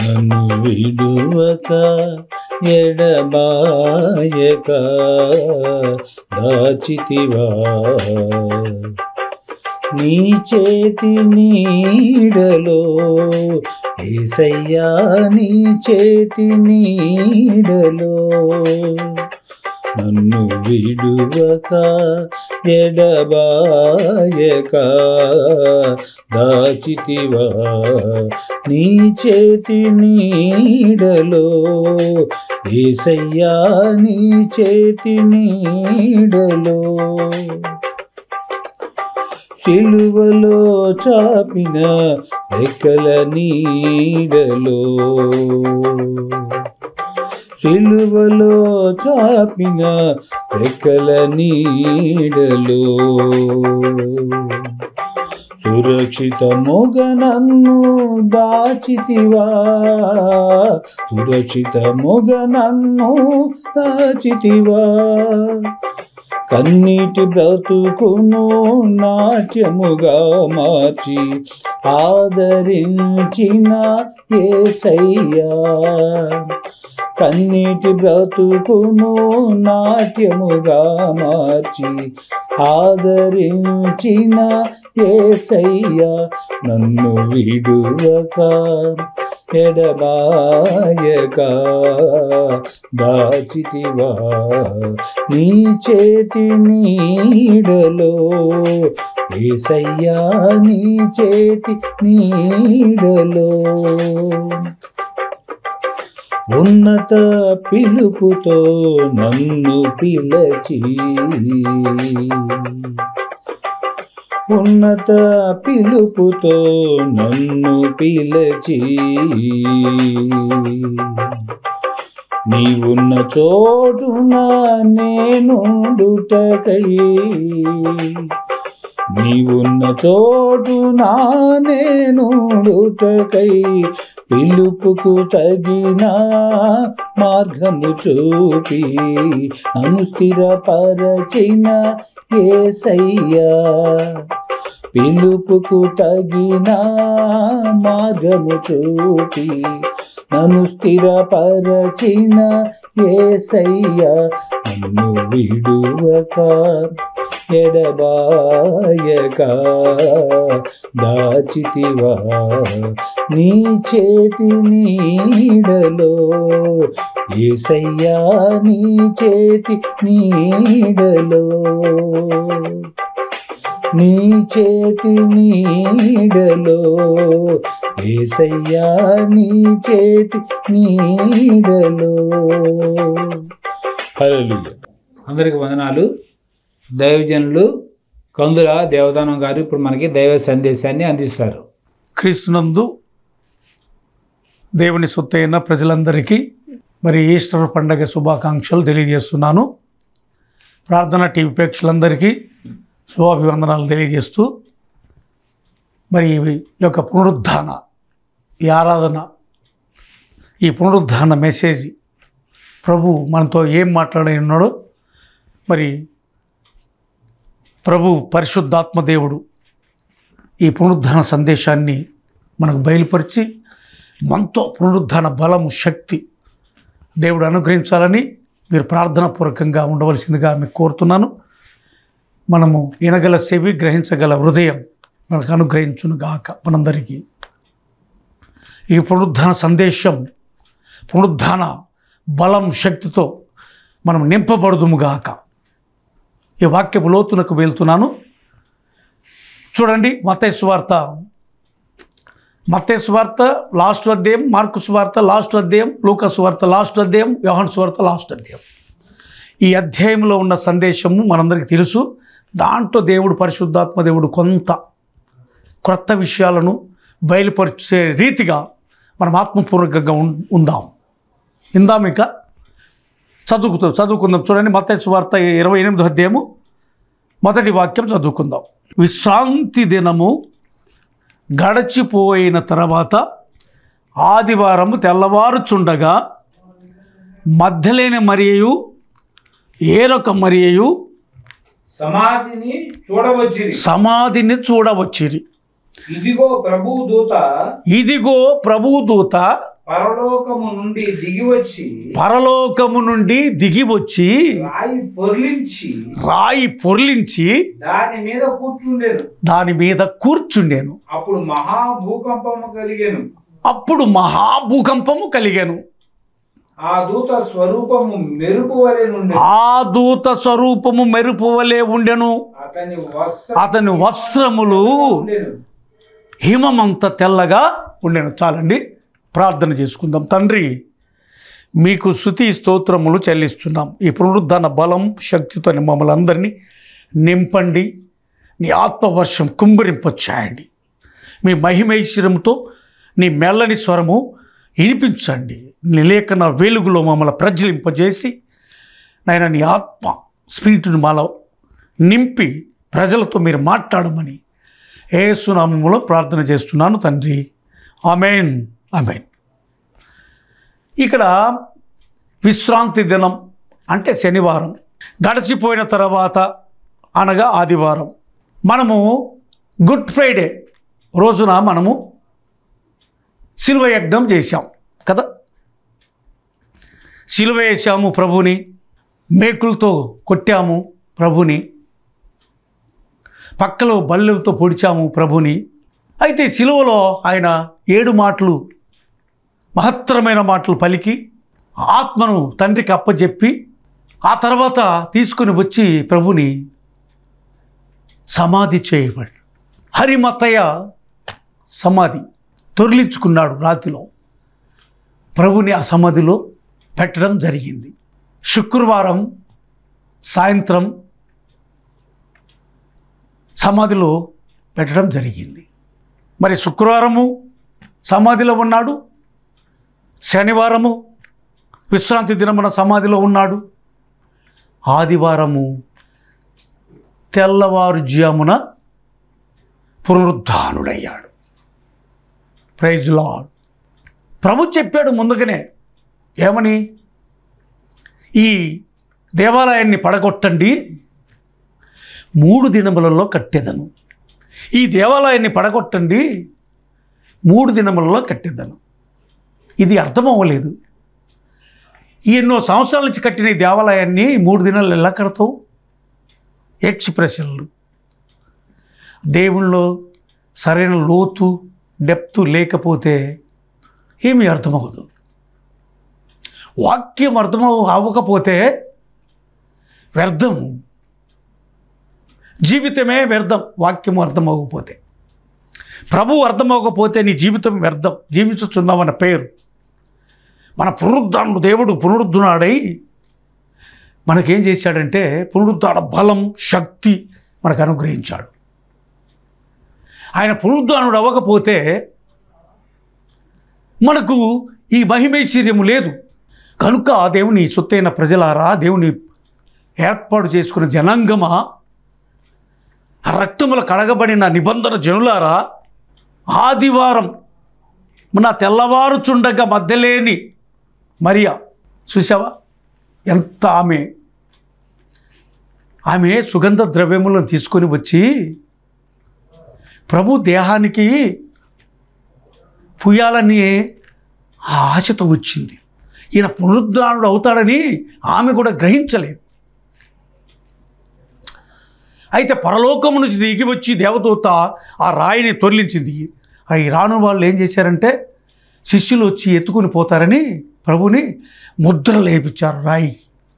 నన్ను విడువక ఎడబాయక దాచితివా నీ చేతి నీడలో ఏసయ్యా నీ చేతి నీడలో నన్ను విడువక ఎడబాయక దాచితివా నీ చేతి నీడలో ఏసయ్యా నీ చేతి నీడలో సిలువలో చాపిన రెక్కల నీడలో సిలువలో చాపిన రెక్కల నీడలో సురక్షితముగ నన్ను దాచితివా సురక్షితముగ నన్ను దాచితివా కన్నీటి బ్రతుకును నాట్యముగా మార్చి ఆదరించిన ఏసయ్యా కన్నీటి బ్రతుకును నాట్యముగా మార్చి ఆదరించిన ఏసయ్యా నన్ను విడువక ఎడబాయక దాచితివా నీ చేతి నీడలో ఏసయ్యా నీ చేతి నీడలో ఉన్నత పిలుపుతో నన్ను పిలచి ఉన్నత పిలుపుతో నన్ను పిలచి నీవున్న చోటున నేనుండుటకై నీవున్న చోటున నేనుండుటకై పిలుపుకు తగిన మార్గము చూపి నన్ను స్థిరపరచిన ఏసయ్యా పిలుపుకు తగిన మార్గము చూపి నన్ను స్థిరపరచిన ఏసయ్యా నన్ను విడువక ఎడబాయక దాచితివా నీ చేతి నీడలో ఏసయ్యా నీ చేతి నీడలో నీ చేతి నీడలో ఏసయ్యా నీ చేతి నీడలో హల్లెలూయా అందరికి వందనాలు దైవజనులు కందుల దేవదానం గారు ఇప్పుడు మనకి దైవ సందేశాన్ని అందిస్తారు క్రీస్తునందు దేవుని సొత్తైన ప్రజలందరికీ మరి ఈస్టర్ పండగ శుభాకాంక్షలు తెలియజేస్తున్నాను ప్రార్థన టీవీ ప్రేక్షకులందరికీ శుభాభివందనాలు తెలియజేస్తూ మరి ఈ యొక్క పునరుద్ధాన ఈ ఆరాధన ఈ పునరుద్ధాన మెసేజ్ ప్రభు మనతో ఏం మాట్లాడి ఉన్నాడో మరి ప్రభు పరిశుద్ధాత్మ దేవుడు ఈ పునరుద్ధాన సందేశాన్ని మనకు బయలుపరిచి మనతో పునరుద్ధాన బలము శక్తి దేవుడు అనుగ్రహించాలని మీరు ప్రార్థనాపూర్వకంగా ఉండవలసిందిగా మీకు కోరుతున్నాను మనము వినగల చెవి గ్రహించగల హృదయం మనకు అనుగ్రహించును గాక మనందరికీ ఈ పునరుద్ధాన సందేశం పునరుద్ధాన బలం శక్తితో మనం నింపబడుదుము గాక ఈ వాక్యపు లోతునకు వెళ్తున్నాను చూడండి మత్తయి సువార్త మత్తయి సువార్త లాస్ట్ అధ్యాయం మార్కు సువార్త లాస్ట్ అధ్యాయం లూకా సువార్త లాస్ట్ అధ్యాయం యోహన్ సువార్త లాస్ట్ అధ్యాయం ఈ అధ్యాయంలో ఉన్న సందేశము మనందరికీ తెలుసు దాంట్లో దేవుడు పరిశుద్ధాత్మ దేవుడు కొంత క్రొత్త విషయాలను బయలుపరిచే రీతిగా మనం ఆత్మపూర్వకంగా ఉం ఉందాం ఇందాం ఇక చదువుకుతూ చదువుకుందాం చూడండి మత్తయి సువార్త ఇరవై ఎనిమిదో అధ్యాయము మొదటి వాక్యం చదువుకుందాం విశ్రాంతి దినము గడచిపోయిన తర్వాత ఆదివారము తెల్లవారుచుండగా మధ్యలేని మరియయు ఏరొక మరియయు సమాధిని చూడవచ్చిరి సమాధిని చూడవచ్చిరి ఇదిగో ప్రభు దూత ఇదిగో ప్రభు దూత పరలోకము నుండి దిగి వచ్చి పరలోకము నుండి దిగి వచ్చి రాయి పొర్లించి రాయి పొర్లించి దాని మీద కూర్చుండెను దాని మీద కూర్చుండేను అప్పుడు మహాభూకంపము కలిగెను అప్పుడు మహాభూకంపము కలిగాను ఆ దూత స్వరూపము మెరుపు వలె నుండి ఆ దూత స్వరూపము మెరుపు వలె ఉండెను అతని వస్త్ర అతని వస్త్రములు ఉండెను హిమమంత తెల్లగా ఉండెను చాలండి ప్రార్థన చేసుకుందాం తండ్రి మీకు శృతి స్తోత్రములు చెల్లిస్తున్నాం ఈ పునరుద్ధరణ బలం శక్తితో మమ్మల్ని అందరినీ నింపండి నీ ఆత్మవర్షం కుంభరింపచ్చాయండి మీ మహిమైశ్వరంతో నీ మెల్లని స్వరము వినిపించండి నీ లేఖన వెలుగులో మమ్మల్ని ప్రజ్వలింపజేసి నాయన నీ ఆత్మ స్పిరిట్ని మాలో నింపి ప్రజలతో మీరు మాట్లాడమని ఏసునామంలో ప్రార్థన చేస్తున్నాను తండ్రి ఆమెన్ ఆమెన్ ఇక్కడ విశ్రాంతి దినం అంటే శనివారం గడిచిపోయిన తర్వాత అనగా ఆదివారం మనము గుడ్ ఫ్రైడే రోజున మనము శిలువ యజ్ఞం చేశాం కదా శిలువ వేసాము ప్రభుని మేకులతో కొట్టాము ప్రభుని పక్కలో బల్లెలతో పొడిచాము ప్రభుని అయితే శిలువలో ఆయన ఏడు మాటలు మహత్తరమైన మాటలు పలికి ఆత్మను తండ్రికి అప్పచెప్పి ఆ తర్వాత తీసుకుని వచ్చి ప్రభుని సమాధి చేయబడి హరిమతయ్య సమాధి తొరిలించుకున్నాడు రాతిలో ప్రభుని ఆ సమాధిలో పెట్టడం జరిగింది శుక్రవారం సాయంత్రం సమాధిలో పెట్టడం జరిగింది మరి శుక్రవారము సమాధిలో ఉన్నాడు శనివారము విశ్రాంతి దినమున సమాధిలో ఉన్నాడు ఆదివారము తెల్లవారుజామున పునరుద్ధానుడయ్యాడు ప్రైజ్ లాడ్ ప్రభు చెప్పాడు ముందుగానే ఏమని ఈ దేవాలయాన్ని పడగొట్టండి మూడు దినములలో కట్టేదను ఈ దేవాలయాన్ని పడగొట్టండి మూడు దినములలో కట్టేదను ఇది అర్థమవ్వలేదు ఎన్నో సంవత్సరాల నుంచి కట్టిన ఈ దేవాలయాన్ని మూడు దినాలు ఎలా కడతావు ఎక్స్ప్రెషన్లు దేవుళ్ళలో సరైన లోతు డెప్త్ లేకపోతే ఏమీ అర్థమవ్వదు వాక్యం అర్థం అవ్వకపోతే వ్యర్థం జీవితమే వ్యర్థం వాక్యం అర్థం అవ్వకపోతే ప్రభు అర్థం అవ్వకపోతే నీ జీవితం వ్యర్థం జీవించుచున్నామన్న పేరు మన పునరుద్ధానుడు దేవుడు పునరుద్ధునాడై మనకేం చేశాడంటే పునరుద్ధాన బలం శక్తి మనకు అనుగ్రహించాడు ఆయన పునరుద్ధానుడు అవ్వకపోతే మనకు ఈ మహిమైశ్వర్యము లేదు కనుక దేవుని సొత్తైన ప్రజలారా దేవుని ఏర్పాటు చేసుకున్న జనాంగమా ఆ రక్తముల కడగబడిన నిబంధన జనులారా ఆదివారం మన తెల్లవారుచుండగా మధ్యలేని మరియా చూసావా ఎంత ఆమె ఆమె సుగంధ ద్రవ్యములను తీసుకొని వచ్చి ప్రభు దేహానికి పుయ్యాలని ఆ ఆశతో వచ్చింది ఈయన పునరుద్ధానుడు అవుతాడని ఆమె కూడా గ్రహించలేదు అయితే పరలోకము నుంచి దిగి వచ్చి దేవదూత ఆ రాయిని తొలించింది ఆ ఈ రాను వాళ్ళు ఏం చేశారంటే శిష్యులు వచ్చి ఎత్తుకుని పోతారని ప్రభుని ముద్ర లేపించారు రాయి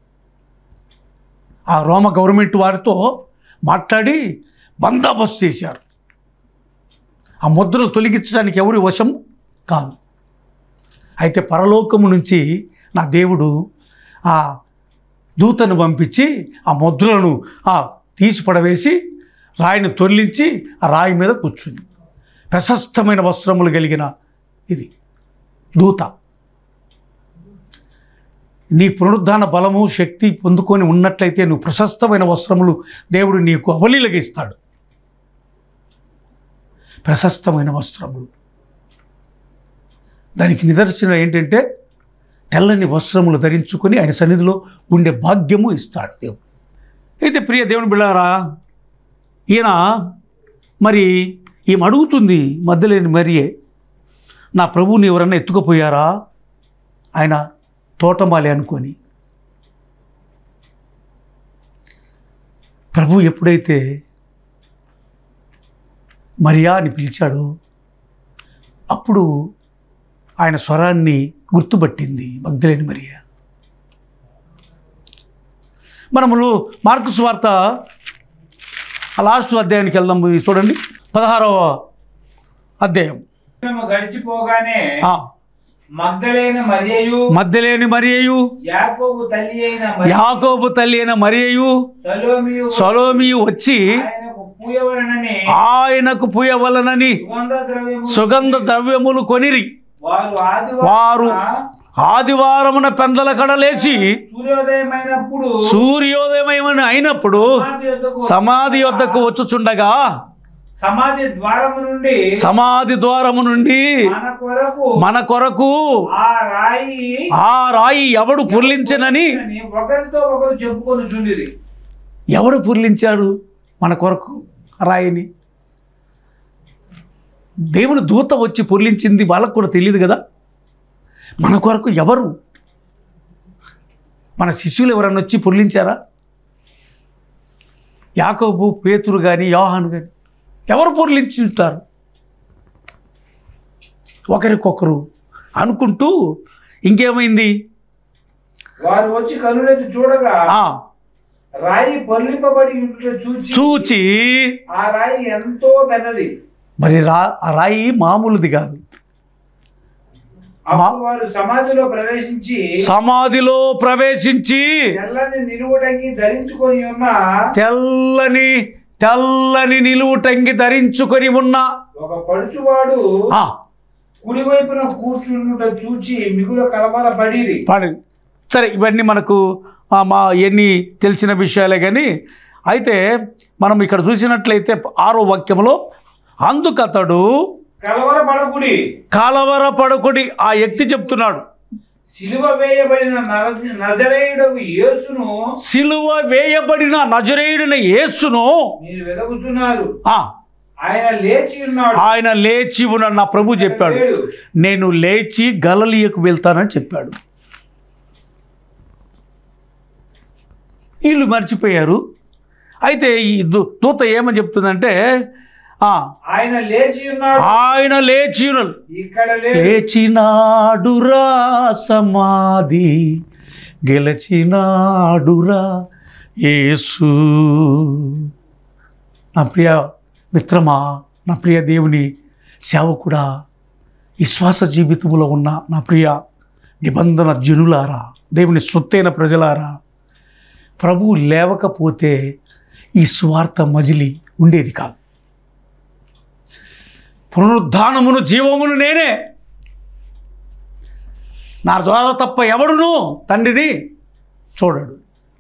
ఆ రోమ గవర్నమెంట్ వారితో మాట్లాడి బందోబస్తు చేశారు ఆ ముద్రలు తొలగించడానికి ఎవరి వశం కాదు అయితే పరలోకము నుంచి నా దేవుడు ఆ దూతను పంపించి ఆ ముద్రలను ఆ తీసి పడవేసి రాయిని తొలించి ఆ రాయి మీద కూర్చుంది ప్రశస్తమైన వస్త్రములు కలిగిన ఇది దూత నీ పునరుద్ధాన బలము శక్తి పొందుకొని ఉన్నట్లయితే నువ్వు ప్రశస్తమైన వస్త్రములు దేవుడు నీకు అవలీలగా ఇస్తాడు ప్రశస్తమైన వస్త్రములు దానికి నిదర్శనం ఏంటంటే తెల్లని వస్త్రములు ధరించుకొని ఆయన సన్నిధిలో ఉండే భాగ్యము ఇస్తాడు దేవుడు అయితే ప్రియ దేవుని బిళ్ళారా ఈయన మరి ఈమె అడుగుతుంది మధ్యలేని మరియే నా ప్రభువుని ఎవరన్నా ఎత్తుకుపోయారా ఆయన తోటమాలి అనుకొని ప్రభు ఎప్పుడైతే మరియా అని పిలిచాడో అప్పుడు ఆయన స్వరాన్ని గుర్తుపట్టింది మగ్ధలేని మరియా మనములు మార్కు స్వార్త ఆ లాస్ట్ అధ్యాయానికి వెళ్దాం ఇది చూడండి పదహారవ అధ్యాయం దినము గడిచిపోగానే ఆ, మగ్ధలైన మరియయు మధ్యలేని మరియయు యాకోబు తల్లి అయిన మరియ యాకోబు తల్లి అయిన మరియయు సలోమియు సొలోమియు వచ్చి ఆయనకు పూయవలనని ఆయనకు పుయవలనని సుగంధ ద్రవ్యము సుగంధ ద్రవ్యములు కొనిరి వారు వారు ఆదివారం ఆదివారమున పెందల కడలేసి సూర్యోదయమైనప్పుడు సూర్యోదయమైన అయినప్పుడు సమాధి యొద్దకు సమాధి వద్దకు వచ్చుచుండగా సమాధి ద్వారము నుండి సమాధి ద్వారము నుండి మన కొరకు మన కొరకు ఆ రాయి ఆ రాయి ఎవడు పుర్లించనని అని ఒకరితో ఒకరు చెప్పుకొని చుండిరి ఎవడు పుర్లించాడు మన కొరకు ఆ రాయిని దేవుని దూత వచ్చి పుర్లించింది వాళ్ళకు కూడా తెలియదు కదా మన కొరకు ఎవరు మన శిష్యులు ఎవరన్నా వచ్చి పుర్లించారా యాకోబు పేతురు కానీ యోహాను కానీ ఎవరు పొర్లించి ఉంటారు ఒకరికొకరు అనుకుంటూ ఇంకేమైంది వారు వచ్చి కనులెత్తి చూడగా ఆ, రాయి పొర్లింపబడి ఉంటుట చూచి చూచి ఆ రాయి ఎంతో పెద్దది మరి రా ఆ రాయి మామూలుది కాదు అప్పుడు వారు సమాధిలో ప్రవేశించి సమాధిలో ప్రవేశించి తెల్లని నిలువుటంగి ధరించుకొని ఉన్న తెల్లని తెల్లని నిలువుటంగి ధరించుకొని ఉన్న ఒక పడుచువాడు ఆ, కుడివైపున కూర్చుండుట చూచి మిగుల కలవరపడిరి పాడు సరే ఇవన్నీ మనకు ఆ, మా ఎన్ని తెలిసిన విషయాలే కానీ అయితే మనం ఇక్కడ చూసినట్లయితే ఆరో వాక్యంలో అందుకతడు కలవరపడకుడి కలవర పడకుడి ఆ వ్యక్తి చెప్తున్నాడు సిలువ వేయబడిన నర- నజరేయుడకు యేసును సిలువ వేయబడిన నజరేయుడిన యేసును మీరు వెదకుచున్నారు ఆ, ఆయన లేచి ఉన్నాడు ఆయన లేచి ఉన్న నా ప్రభు చెప్పాడు లేడు. నేను లేచి గలలియకు వెళ్తానని చెప్పాడు వీళ్ళు మర్చిపోయారు అయితే ఈ దూ- దూత ఏమని చెప్తుందంటే ఆ, ఆయన లేచి ఉన్నాడు ఆయన లేచి ఉన్నాడు. ఇక్కడ లేడు లేచినాడురా సమాధి గెలచినాడురా యేసు నా ప్రియ మిత్రమా నా ప్రియ దేవుని సేవకుడా విశ్వాస జీవితంలో ఉన్న నా ప్రియ నిబంధన జనులారా దేవుని సొత్తైన ప్రజలారా ప్రభువు లేవకపోతే ఈ స్వార్థ మజిలి ఉండేది కాదు పునరుద్ధానమును జీవమును నేనే నా ద్వారా తప్ప ఎవడును తండ్రిని చూడడు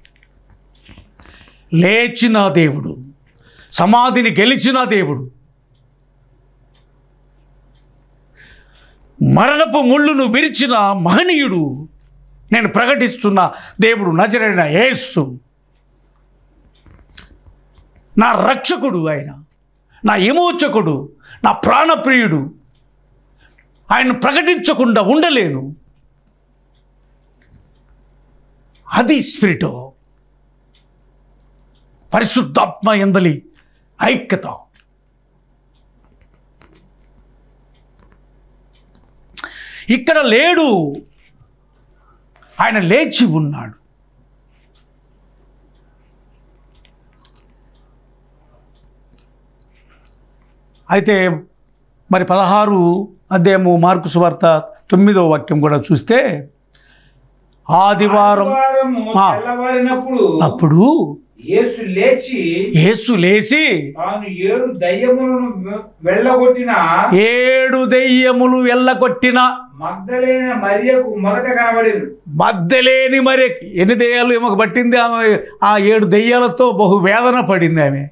లేచిన దేవుడు సమాధిని గెలిచిన దేవుడు మరణపు ముళ్ళును విరిచిన మహనీయుడు నేను ప్రకటిస్తున్న దేవుడు నజరైన యేసు నా రక్షకుడు ఆయన నా విమోచకుడు నా ప్రాణప్రియుడు ఆయన ప్రకటించకుండా ఉండలేను అది స్పిరిటో పరిశుద్ధాత్మ ఎందలి ఐక్యత ఇక్కడ లేడు ఆయన లేచి ఉన్నాడు అయితే మరి పదహారు అధ్యాయము మార్కు సువార్త తొమ్మిదో వాక్యం కూడా చూస్తే ఆదివారం ఆదివారము ఆ. తెల్లవారినప్పుడు అప్పుడు యేసు లేచి యేసు లేచి తాను ఏడు దయ్యములను వె- వెళ్ళగొట్టిన ఏడు దెయ్యములు వెళ్ళగొట్టిన మగ్ధలైన మరియకు మొదట కనబడింది మద్దలేని మరి ఎన్ని దెయ్యాలు ఏమో పట్టింది ఆమె ఆ ఏడు దెయ్యాలతో బహు వేదన పడింది ఆమె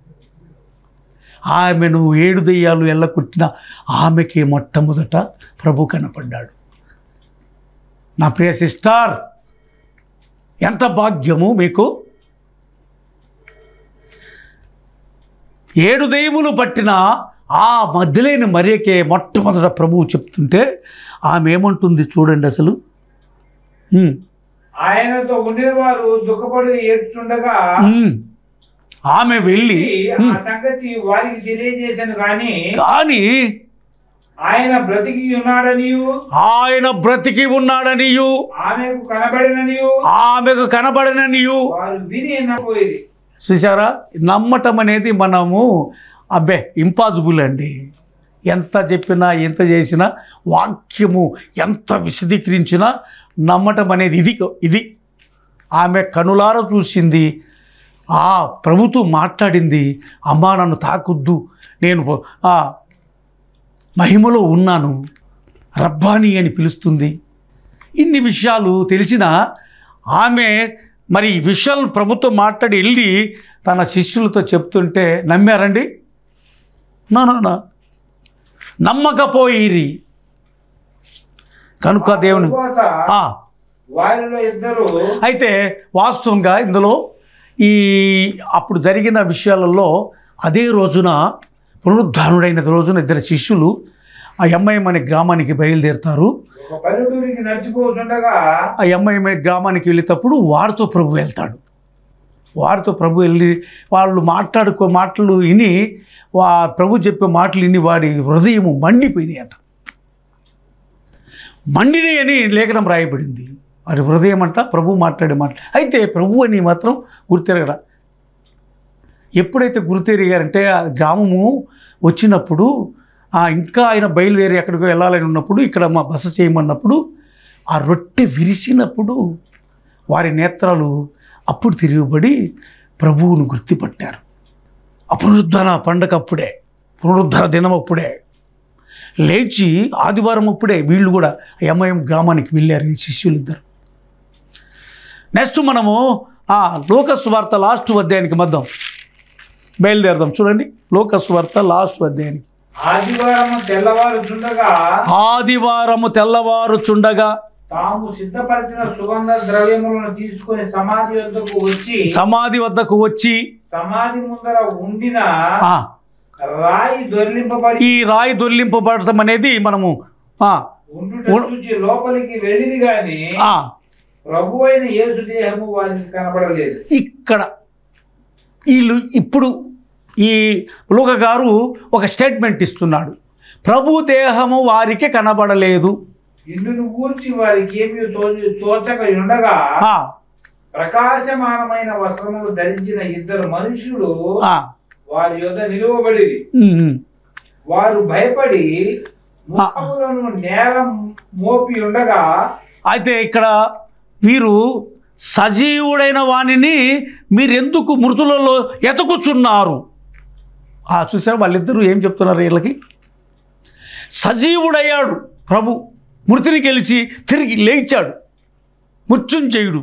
ఆమెను ఏడు దెయ్యాలు ఎల్లకొట్టిన ఆమెకి మొట్టమొదట ప్రభు కనపడ్డాడు నా ప్రియ సిస్టర్ ఎంత భాగ్యము మీకు ఏడు దెయ్యములు పట్టిన ఆ మధ్యలేని మరియకే మొట్టమొదట ప్రభువు చెప్తుంటే ఆమె ఏమంటుంది చూడండి అసలు ఉమ్, ఆయనతో ఉండిన వారు దుఃఖపడి ఏడ్చుండగా ఉమ్. ఆమె వెళ్ళి ఆ సంగతి వారికి తెలియజేశాను కానీ కానీ ఆయన బ్రతికి ఉన్నాడనియు ఆయన బ్రతికి ఉన్నాడనియు ఆమెకు కనబడిననియు ఆమెకు కనబడననియు వారు విని నమ్మపోయేది చూసారా నమ్మటం అనేది మనము అబ్బే ఇంపాసిబుల్ అండి ఎంత చెప్పినా ఎంత చేసినా వాక్యము ఎంత విశదీకరించినా నమ్మటం అనేది ఇది ఇది ఆమె కనులార చూసింది ఆ ప్రభుత్వం మాట్లాడింది అమ్మా నన్ను తాకొద్దు నేను ఆ, మహిమలో ఉన్నాను రబ్బాని అని పిలుస్తుంది ఇన్ని విషయాలు తెలిసిన ఆమె మరి ఈ విషయాలను ప్రభుత్వం మాట్లాడి వెళ్ళి తన శిష్యులతో చెప్తుంటే నమ్మారండి నా నా, నా నమ్మకపోయిరి కనుక దేవుని తరువాత ఆ, వారిలో ఇద్దరు అయితే వాస్తవంగా ఇందులో ఈ అప్పుడు జరిగిన విషయాలలో అదే రోజున పునరుద్ధానుడైన రోజున ఇద్దరు శిష్యులు ఆ ఎంఐఎం అనే గ్రామానికి బయలుదేరుతారు ఒక పల్లెటూరికి నడిచిపోతుండగా ఆ ఎంఐఎం అనే గ్రామానికి వెళ్ళేటప్పుడు వారితో ప్రభు వెళ్తాడు వారితో ప్రభు వెళ్ళి వాళ్ళు మాట్లాడుకో మాటలు విని వా ప్రభు చెప్పే మాటలు విని వాడి హృదయము మండిపోయినాయి అంట మండిని అని లేఖనం రాయబడింది వాడి హృదయం అంట ప్రభు మాట్లాడే మాట అయితే ప్రభు అని మాత్రం గుర్తెరగడ ఎప్పుడైతే గుర్తెరిగారంటే ఆ గ్రామము వచ్చినప్పుడు ఆ ఇంకా ఆయన బయలుదేరి ఎక్కడికో వెళ్ళాలని ఉన్నప్పుడు ఇక్కడ మా బస చేయమన్నప్పుడు ఆ రొట్టె విరిచినప్పుడు వారి నేత్రాలు అప్పుడు తిరుగుబడి ప్రభువును గుర్తుపట్టారు అపునరుద్ధరణ పండగ అప్పుడే పునరుద్ధర దినం అప్పుడే లేచి ఆదివారం అప్పుడే వీళ్ళు కూడా ఎంఐఎం గ్రామానికి వెళ్ళారు ఈ శిష్యులు ఇద్దరు నెక్స్ట్ మనము ఆ లోకస్ వార్త లాస్ట్ అధ్యాయానికి మద్దాం బయలుదేరదాం చూడండి లోకస్ వార్త లాస్ట్ అధ్యాయానికి ఆదివారం తెల్లవారుచుండగా ఆదివారము తెల్లవారుచుండగా తాము సిద్ధపరిచిన సుగంధ ద్రవ్యములను తీసుకొని సమాధి వద్దకు వచ్చి సమాధి వద్దకు వచ్చి సమాధి ముందర ఉండిన ఆ, రాయి దొర్లింపబడి ఈ రాయి దొర్లింపబడటం అనేది మనము ఆ, ఉండుట చూచి లోపలికి వెళ్ళింది గాని ఆ, ప్రభు అయిన యేసు దేహము వారికి కనబడలేదు ఇక్కడ వీళ్ళు ఇప్పుడు ఈ లూక గారు ఒక స్టేట్మెంట్ ఇస్తున్నాడు ప్రభు దేహము వారికి కనబడలేదు ఇందును గూర్చి వారికి ఏమీ తో- తోచక ఉండగా ఆ, ప్రకాశమానమైన వస్త్రములు ధరించిన ఇద్దరు మనుషులు ఆ, వారి యొద్ద నిలువబడి ఉమ్, ఉమ్. వారు భయపడి ముఖములను నేల మోపి ఉండగా అయితే ఇక్కడ వీరు సజీవుడైన వాణిని మీరెందుకు మృతులలో ఎతకుచున్నారు ఆ చూసారా వాళ్ళిద్దరూ ఏం చెప్తున్నారు వీళ్ళకి సజీవుడయ్యాడు ప్రభు మృతిని గెలిచి తిరిగి లేచాడు మృత్యుంజయుడు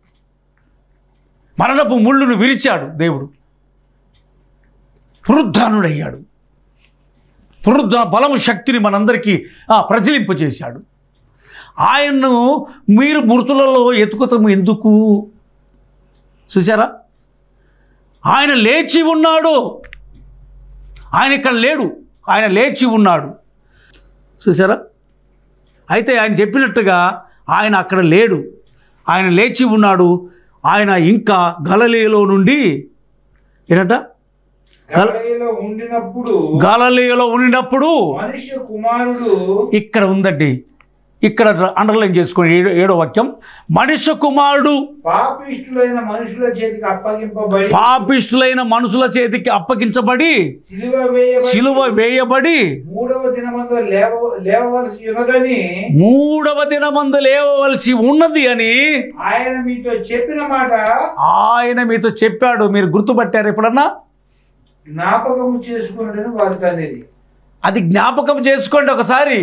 మరణపు ముళ్ళును విరిచాడు దేవుడు పునరుద్ధానుడయ్యాడు పునరుద్ధరణ బలము శక్తిని మనందరికీ ఆ, ప్రజ్వలింపజేశాడు ఆయన్ను మీరు మృతులలో ఎతుకుతాము ఎందుకు చూసారా ఆయన లేచి ఉన్నాడు ఆయన ఇక్కడ లేడు ఆయన లేచి ఉన్నాడు చూసారా అయితే ఆయన చెప్పినట్టుగా ఆయన అక్కడ లేడు ఆయన లేచి ఉన్నాడు ఆయన ఇంకా గలలీలో నుండి ఏంటంట గలిలయలో ఉండినప్పుడు గలలీలో ఉండినప్పుడు మనుష్య కుమారుడు ఇక్కడ ఉందండి ఇక్కడ అండర్లైన్ చేసుకోండి ఏడో ఏడో వాక్యం మనుష్య కుమారుడు పాపిష్టులైన మనుషుల చేతికి అప్పగింపబడి పాపిష్టులైన మనుషుల చేతికి అప్పగించబడి సిలువ వేయబడి సిలువ వేయబడి మూడవ దినమందు లేవ లేవవలసి ఉన్నదని మూడవ దినమందు లేవవలసి ఉన్నది అని ఆయన మీతో చెప్పిన మాట ఆయన మీతో చెప్పాడు మీరు గుర్తుపట్టారు ఎప్పుడన్నా జ్ఞాపకము చేసుకున్నదని వారి తండ్రి అది జ్ఞాపకం చేసుకోండి ఒకసారి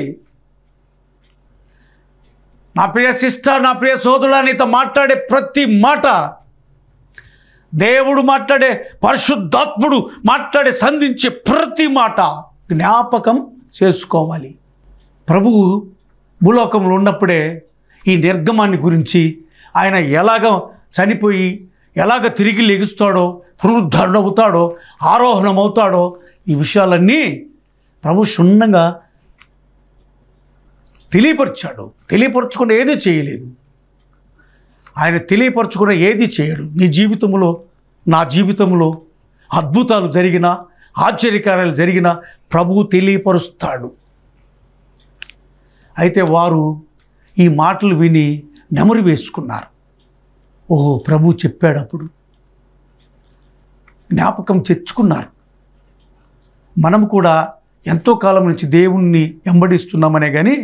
నా ప్రియ సిస్టర్ నా ప్రియ సోదరుడు నీతో మాట్లాడే ప్రతి మాట దేవుడు మాట్లాడే పరిశుద్ధాత్ముడు మాట్లాడే సంధించే ప్రతి మాట జ్ఞాపకం చేసుకోవాలి ప్రభువు భూలోకంలో ఉన్నప్పుడే ఈ నిర్గమాన్ని గురించి ఆయన ఎలాగ చనిపోయి ఎలాగ తిరిగి లెగుస్తాడో పునరుద్ధరణ అవుతాడో ఆరోహణం అవుతాడో ఈ విషయాలన్నీ ప్రభు క్షుణ్ణంగా తెలియపరిచాడు తెలియపరచకుండా ఏదీ చేయలేదు ఆయన తెలియపరచకుండా ఏది చేయడు నీ జీవితంలో నా జీవితంలో అద్భుతాలు జరిగిన ఆశ్చర్యకార్యాలు జరిగిన ప్రభువు తెలియపరుస్తాడు అయితే వారు ఈ మాటలు విని నెమరు వేసుకున్నారు ఓహో ప్రభు చెప్పాడు అప్పుడు జ్ఞాపకం తెచ్చుకున్నారు మనం కూడా ఎంతో కాలం నుంచి దేవుణ్ణి వెంబడిస్తున్నామనే కానీ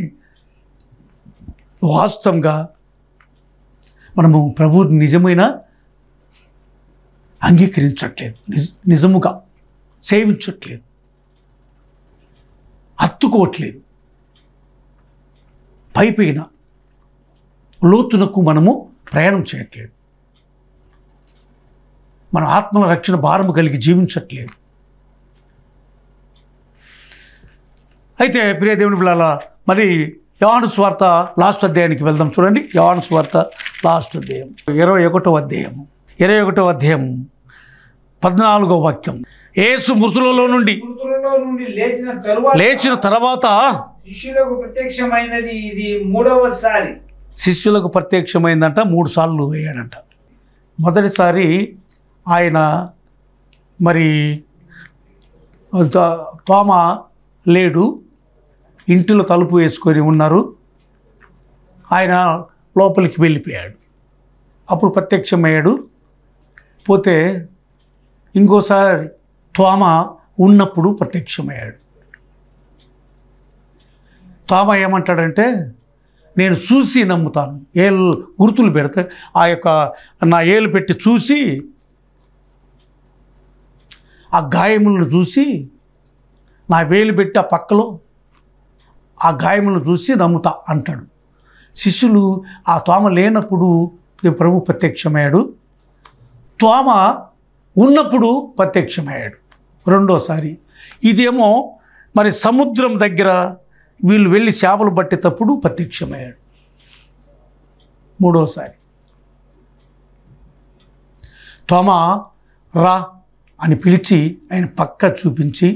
వాస్తవంగా మనము ప్రభు నిజమైన అంగీకరించట్లేదు నిజ నిజముగా సేవించట్లేదు హత్తుకోవట్లేదు పైపైన లోతునకు మనము ప్రయాణం చేయట్లేదు మన ఆత్మల రక్షణ భారము కలిగి జీవించట్లేదు అయితే ప్రియ దేవుని పిల్లల మరి యోహాను స్వార్త లాస్ట్ అధ్యాయానికి వెళ్దాం చూడండి యోహాను స్వార్త లాస్ట్ అధ్యాయం ఇరవై ఒకటో అధ్యాయం ఇరవై ఒకటో అధ్యాయం పద్నాలుగో వాక్యం ఏసు మృతులలో నుండి మృతులలో నుండి లేచిన తరువాత లేచిన తర్వాత శిష్యులకు ప్రత్యక్షమైనది ఇది మూడవసారి శిష్యులకు ప్రత్యక్షమైందంట మూడు సార్లు వేయాడంట మొదటిసారి ఆయన మరి త- తోమ లేడు ఇంటిలో తలుపు వేసుకొని ఉన్నారు ఆయన లోపలికి వెళ్ళిపోయాడు అప్పుడు ప్రత్యక్షమయ్యాడు పోతే ఇంకోసారి తోమ ఉన్నప్పుడు ప్రత్యక్షమయ్యాడు తోమ ఏమంటాడంటే నేను చూసి నమ్ముతాను ఏళ్ళు గుర్తులు పెడితే ఆ యొక్క నా ఏలు పెట్టి చూసి ఆ గాయములను చూసి నా వేలు పెట్టి ఆ పక్కలో ఆ గాయములను చూసి నమ్ముతా అంటాడు శిష్యులు ఆ తోమ లేనప్పుడు ప్రభు ప్రత్యక్షమయ్యాడు తోమ ఉన్నప్పుడు ప్రత్యక్షమయ్యాడు రెండోసారి ఇదేమో మరి సముద్రం దగ్గర వీళ్ళు వెళ్ళి చేపలు పట్టేటప్పుడు ప్రత్యక్షమయ్యాడు మూడోసారి తోమ రా అని పిలిచి ఆయన పక్క చూపించి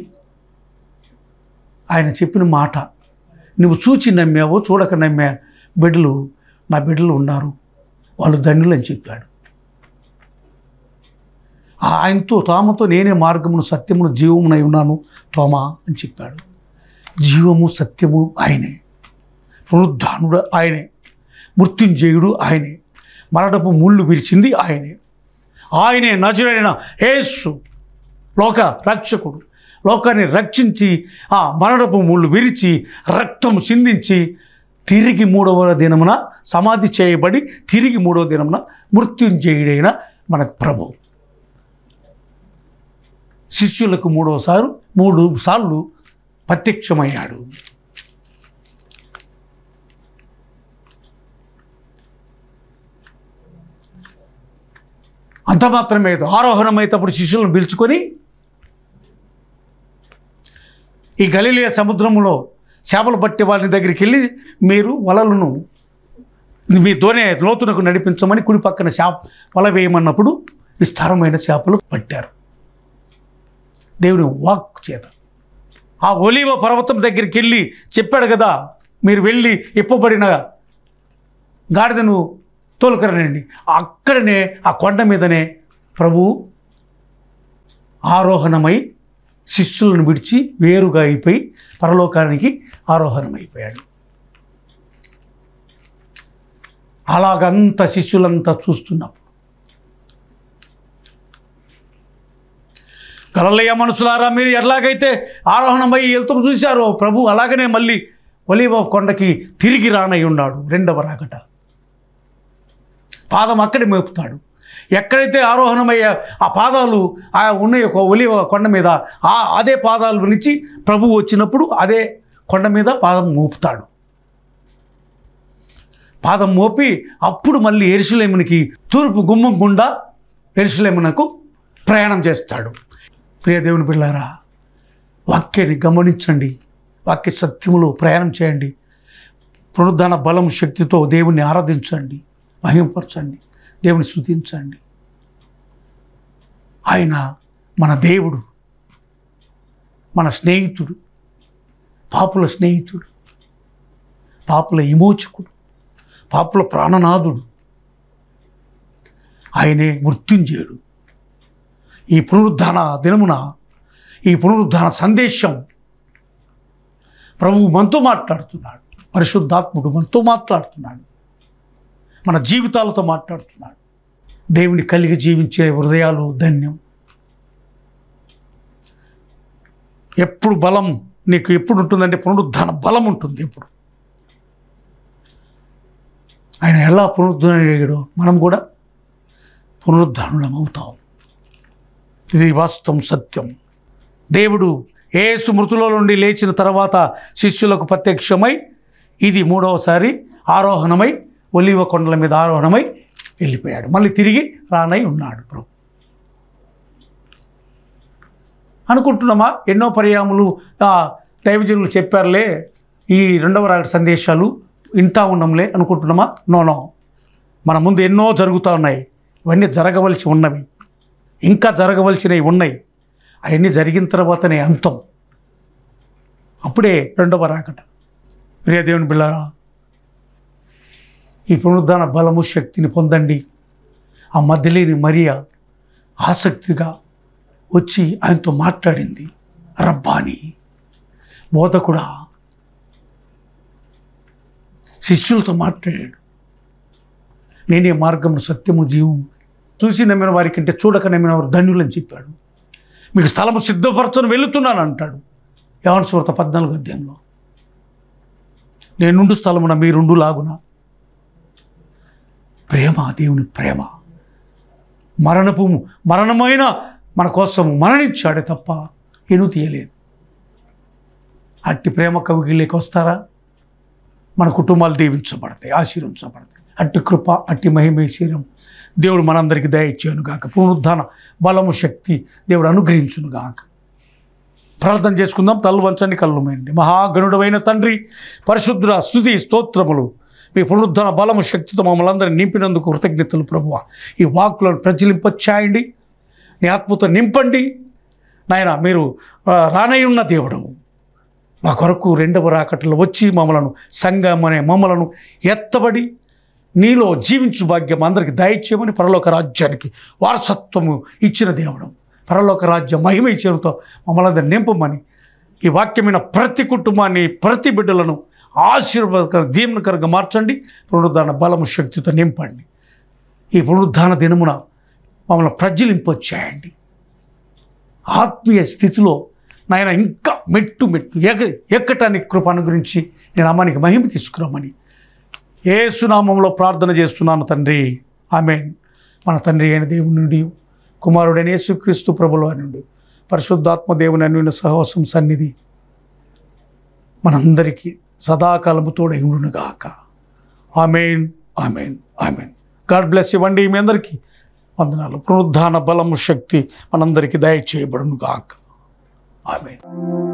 ఆయన చెప్పిన మాట నువ్వు చూచి నమ్మావో చూడక నమ్మా బిడ్డలు నా బిడ్డలు ఉన్నారు వాళ్ళు ధన్యులు అని చెప్పాడు ఆ- ఆయనతో తోమతో నేనే మార్గమును సత్యమును జీవమునై ఉన్నాను తోమా అని చెప్పాడు జీవము సత్యము ఆయనే పునరుద్ధానుడు ఆయనే మృత్యుంజయుడు ఆయనే మరణపు ముళ్ళు విరిచింది ఆయనే ఆయనే నజరైన యేసు లోక రక్షకుడు లోకాన్ని రక్షించి ఆ మరణపు ముళ్ళు విరిచి రక్తము చిందించి తిరిగి మూడవ దినమున సమాధి చేయబడి తిరిగి మూడవ దినమున మృత్యుంజయుడైన మన ప్రభు శిష్యులకు మూడవసారి మూడు సార్లు ప్రత్యక్షమయ్యాడు అంత మాత్రమే కాదు ఆరోహణమైనప్పుడు శిష్యులను పిలుచుకొని ఈ గలీలియ సముద్రంలో చేపలు పట్టే వాళ్ళ దగ్గరికి వెళ్ళి మీరు వలలను మీ దోనే లోతునకు నడిపించమని కుడి పక్కన చేప వల వేయమన్నప్పుడు విస్తారమైన చేపలు పట్టారు దేవుని వాక్ చేత ఆ ఒలీవ పర్వతం దగ్గరికి వెళ్ళి చెప్పాడు కదా మీరు వెళ్ళి ఇప్పబడిన గాడిదను తోలుకరనండి అక్కడనే ఆ కొండ మీదనే ప్రభు ఆరోహణమై శిష్యులను విడిచి వేరుగా అయిపోయి పరలోకానికి ఆరోహణమైపోయాడు అలాగంత శిష్యులంతా చూస్తున్నప్పుడు గలలయ్య మనుషులారా మీరు ఎలాగైతే ఆరోహణమై వెళ్తాం చూశారో ప్రభు అలాగనే మళ్ళీ ఒలివ కొండకి తిరిగి రానై ఉన్నాడు రెండవ రాకట పాదం అక్కడే మోపుతాడు ఎక్కడైతే ఆరోహణమయ్యే ఆ పాదాలు ఆ ఉన్న ఒక ఒలివ కొండ మీద ఆ అదే పాదాలు నుంచి ప్రభు వచ్చినప్పుడు అదే కొండ మీద పాదం మోపుతాడు పాదం మోపి అప్పుడు మళ్ళీ ఎరుసలేమునికి తూర్పు గుమ్మం గుండా ఎరుసలేమునకు ప్రయాణం చేస్తాడు ప్రియ దేవుని పిల్లారా వాక్యాన్ని గమనించండి వాక్య సత్యములో ప్రయాణం చేయండి పునరుద్ధాన బలం శక్తితో దేవుణ్ణి ఆరాధించండి మహిమపరచండి దేవుని స్తుతించండి ఆయన మన దేవుడు మన స్నేహితుడు పాపుల స్నేహితుడు పాపుల విమోచకుడు పాపుల ప్రాణనాథుడు ఆయనే మృత్యుంజయుడు ఈ పునరుద్ధాన దినమున ఈ పునరుద్ధాన సందేశం ప్రభువు మనతో మాట్లాడుతున్నాడు పరిశుద్ధాత్ముడు మనతో మాట్లాడుతున్నాడు మన జీవితాలతో మాట్లాడుతున్నాడు దేవుని కలిగి జీవించే హృదయాలు ధన్యం ఎప్పుడు బలం నీకు ఎప్పుడు ఉంటుందంటే పునరుద్ధాన బలం ఉంటుంది ఎప్పుడు ఆయన ఎలా పునరుద్ధరణో మనం కూడా పునరుద్ధానులం అవుతాం ఇది వాస్తవం సత్యం దేవుడు ఏసు మృతుల నుండి లేచిన తర్వాత శిష్యులకు ప్రత్యక్షమై ఇది మూడవసారి ఆరోహణమై ఒలివ కొండల మీద ఆరోహణమై వెళ్ళిపోయాడు మళ్ళీ తిరిగి రానై ఉన్నాడు ప్రభు అనుకుంటున్నామా ఎన్నో పర్యాములు ఆ, దైవజనులు చెప్పారులే ఈ రెండవ రాగడి సందేశాలు వింటా ఉన్నాంలే అనుకుంటున్నామా నో నో మన ముందు ఎన్నో జరుగుతూ ఉన్నాయి ఇవన్నీ జరగవలసి ఉన్నవి ఇంకా జరగవలసినవి ఉన్నాయి అవన్నీ జరిగిన తర్వాతనే అంతం అప్పుడే రెండవ రాకట ప్రియ దేవుని బిళ్ళారా ఈ పునరుద్ధాన బలము శక్తిని పొందండి ఆ మధ్యలేని మరియా ఆసక్తిగా వచ్చి ఆయనతో మాట్లాడింది రబ్బాని బోధకుడా శిష్యులతో మాట్లాడాడు నేనే మార్గము సత్యము జీవము చూసి నమ్మిన వారి కంటే చూడక నమ్మిన వారు ధన్యులని చెప్పాడు మీకు స్థలము సిద్ధపరచను వెళుతున్నాను అంటాడు యవన సువార్త పద్నాలుగు అధ్యాయంలో నేనుండు స్థలమున మీరుండు లాగున ప్రేమ దేవుని ప్రేమ మరణపు మరణమైన మన కోసం మరణించాడే తప్ప ఎను తీయలేదు అట్టి ప్రేమ కవిగిలేకి వస్తారా మన కుటుంబాలు దీవించబడతాయి ఆశీర్వించబడతాయి అట్టి కృప అట్టి మహిమేశ్వరం దేవుడు మనందరికీ దయచేయను గాక పునరుద్ధాన బలము శక్తి దేవుడు అనుగ్రహించును గాక ప్రార్థన చేసుకుందాం తల్లు వంచండి కళ్ళు మేండి మహాగణుడమైన తండ్రి పరిశుద్ధుడ స్థుతి స్తోత్రములు మీ పునరుద్ధరణ బలము శక్తితో మమ్మల్ని అందరినీ నింపినందుకు కృతజ్ఞతలు ప్రభువ ఈ వాక్కులను ప్రజలింపచ్చాయండి నీ ఆత్మతో నింపండి నాయన మీరు ఆ, రానయ్యున్న దేవుడు మా కొరకు రెండవ రాకట్లో వచ్చి మమ్మలను సంఘం అనే మమ్మలను ఎత్తబడి నీలో జీవించు భాగ్యం అందరికి దయచేయమని పరలోక రాజ్యానికి వారసత్వము ఇచ్చిన దేవుడు పరలోక రాజ్య మహిమ ఇచ్చేయడంతో మమ్మల్ని అందరినీ నింపమని ఈ వాక్యమైన ప్రతి కుటుంబాన్ని ప్రతి బిడ్డలను ఆశీర్వాదకర దీవెనకరంగా మార్చండి పునరుద్ధాన బలము శక్తితో నింపండి ఈ పునరుద్ధాన దినమున మమ్మల్ని ప్రజ్వలింపొచ్చాయండి ఆత్మీయ స్థితిలో నాయన ఇంకా మెట్టు మెట్టు ఎగ ఎక్కటానికి కృప గురించి నేను అమ్మానికి మహిమ తీసుకురమ్మని ఏ సునామంలో ప్రార్థన చేస్తున్నాను తండ్రి ఆమె మన తండ్రి అయిన దేవుని నుండి కుమారుడైన యేసుక్రీస్తు ప్రభుల నుండి పరిశుద్ధాత్మ దేవుని అన్యున సహవాసం సన్నిధి మనందరికీ సదాకాలము తోడై ఉండునుగాక amen amen amen God bless ఇవ్వండి మీ అందరికీ వందనాలు పునరుద్ధాన బలము శక్తి మనందరికీ దయచేయబడును గాక ఆమెన్